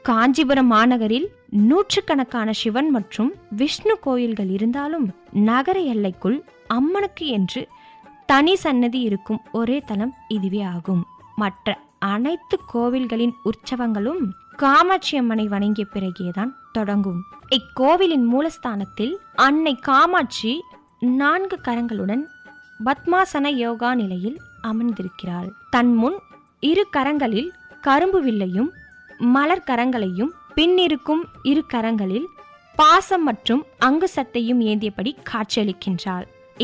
காஞ்சிபுரம் மாநகரில் நூற்றுக்கணக்கான சிவன் மற்றும் விஷ்ணு கோயில்கள் இருந்தாலும் நகர எல்லைக்குள் அம்மனுக்கு என்று தனி சன்னதி இருக்கும் ஒரே தலம் இதுவே ஆகும் மற்ற அனைத்து கோவில்களின் உற்சவங்களும் காமாட்சி அம்மனை வணங்கிய பிறகேதான் தொடங்கும் இக்கோவிலின் மூலஸ்தானத்தில் அன்னை காமாட்சி நான்கு கரங்களுடன் பத்மாசன யோகா நிலையில் அமர்ந்திருக்கிறாள் தன் முன் இரு கரங்களில் கரும்பு வில்லையும் மலர் கரங்களையும் பின்னிருக்கும் இரு கரங்களில் பாசம் மற்றும் அங்குசத்தையும் ஏந்தியபடி காட்சியளிக்கின்றாள்